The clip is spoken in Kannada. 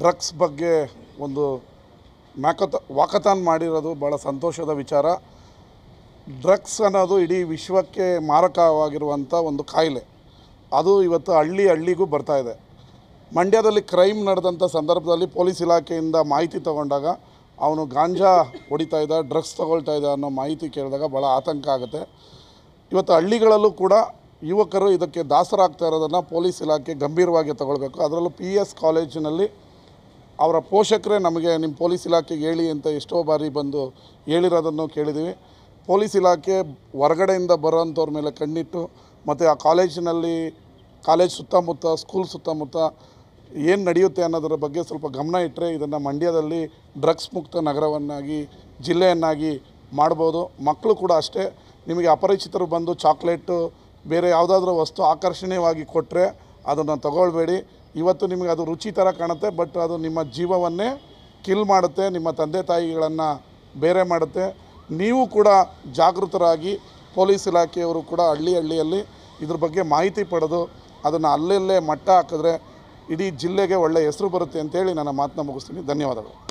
ಡ್ರಗ್ಸ್ ಬಗ್ಗೆ ಒಂದು ಮ್ಯಾಕತ ವಾಕಥಾನ್ ಮಾಡಿರೋದು ಭಾಳ ಸಂತೋಷದ ವಿಚಾರ ಡ್ರಗ್ಸ್ ಅನ್ನೋದು ಇಡೀ ವಿಶ್ವಕ್ಕೆ ಮಾರಕವಾಗಿರುವಂಥ ಒಂದು ಕಾಯಿಲೆ ಅದು ಇವತ್ತು ಹಳ್ಳಿ ಹಳ್ಳಿಗೂ ಬರ್ತಾ ಇದೆ ಮಂಡ್ಯದಲ್ಲಿ ಕ್ರೈಮ್ ನಡೆದಂಥ ಸಂದರ್ಭದಲ್ಲಿ ಪೊಲೀಸ್ ಇಲಾಖೆಯಿಂದ ಮಾಹಿತಿ ತಗೊಂಡಾಗ ಅವನು ಗಾಂಜಾ ಹೊಡಿತಾ ಇದ್ದ ಡ್ರಗ್ಸ್ ತಗೊಳ್ತಾ ಇದ್ದ ಅನ್ನೋ ಮಾಹಿತಿ ಕೇಳಿದಾಗ ಭಾಳ ಆತಂಕ ಆಗುತ್ತೆ ಇವತ್ತು ಹಳ್ಳಿಗಳಲ್ಲೂ ಕೂಡ ಯುವಕರು ಇದಕ್ಕೆ ದಾಸರಾಗ್ತಾ ಇರೋದನ್ನು ಪೊಲೀಸ್ ಇಲಾಖೆ ಗಂಭೀರವಾಗಿ ತಗೊಳ್ಬೇಕು ಅದರಲ್ಲೂ ಪಿ ಎಸ್ ಕಾಲೇಜಿನಲ್ಲಿ ಅವರ ಪೋಷಕರೇ ನಮಗೆ ನಿಮ್ಮ ಪೊಲೀಸ್ ಇಲಾಖೆಗೆ ಹೇಳಿ ಅಂತ ಎಷ್ಟೋ ಬಾರಿ ಬಂದು ಹೇಳಿರೋದನ್ನು ಕೇಳಿದ್ದೀವಿ ಪೊಲೀಸ್ ಇಲಾಖೆ ಹೊರಗಡೆಯಿಂದ ಬರೋಂಥವ್ರ ಮೇಲೆ ಕಣ್ಣಿಟ್ಟು ಮತ್ತು ಆ ಕಾಲೇಜಿನಲ್ಲಿ ಕಾಲೇಜ್ ಸುತ್ತಮುತ್ತ ಸ್ಕೂಲ್ ಸುತ್ತಮುತ್ತ ಏನು ನಡೆಯುತ್ತೆ ಅನ್ನೋದರ ಬಗ್ಗೆ ಸ್ವಲ್ಪ ಗಮನ ಇಟ್ಟರೆ ಇದನ್ನು ಮಂಡ್ಯದಲ್ಲಿ ಡ್ರಗ್ಸ್ ಮುಕ್ತ ನಗರವನ್ನಾಗಿ ಜಿಲ್ಲೆಯನ್ನಾಗಿ ಮಾಡ್ಬೋದು ಮಕ್ಕಳು ಕೂಡ ಅಷ್ಟೇ ನಿಮಗೆ ಅಪರಿಚಿತರು ಬಂದು ಚಾಕ್ಲೇಟು ಬೇರೆ ಯಾವುದಾದ್ರೂ ವಸ್ತು ಆಕರ್ಷಣೀಯವಾಗಿ ಕೊಟ್ಟರೆ ಅದನ್ನು ತಗೊಳ್ಬೇಡಿ ಇವತ್ತು ನಿಮಗೆ ಅದು ರುಚಿ ಥರ ಕಾಣುತ್ತೆ ಬಟ್ ಅದು ನಿಮ್ಮ ಜೀವವನ್ನೇ ಕಿಲ್ ಮಾಡುತ್ತೆ ನಿಮ್ಮ ತಂದೆ ತಾಯಿಗಳನ್ನು ಬೇರೆ ಮಾಡುತ್ತೆ ನೀವು ಕೂಡ ಜಾಗೃತರಾಗಿ ಪೊಲೀಸ್ ಇಲಾಖೆಯವರು ಕೂಡ ಹಳ್ಳಿ ಹಳ್ಳಿಯಲ್ಲಿ ಇದ್ರ ಬಗ್ಗೆ ಮಾಹಿತಿ ಪಡೆದು ಅದನ್ನು ಅಲ್ಲಲ್ಲೇ ಮಟ್ಟ ಹಾಕಿದ್ರೆ ಇಡೀ ಜಿಲ್ಲೆಗೆ ಒಳ್ಳೆಯ ಹೆಸರು ಬರುತ್ತೆ ಅಂತೇಳಿ ನನ್ನ ಮಾತನ್ನ ಮುಗಿಸ್ತೀನಿ ಧನ್ಯವಾದಗಳು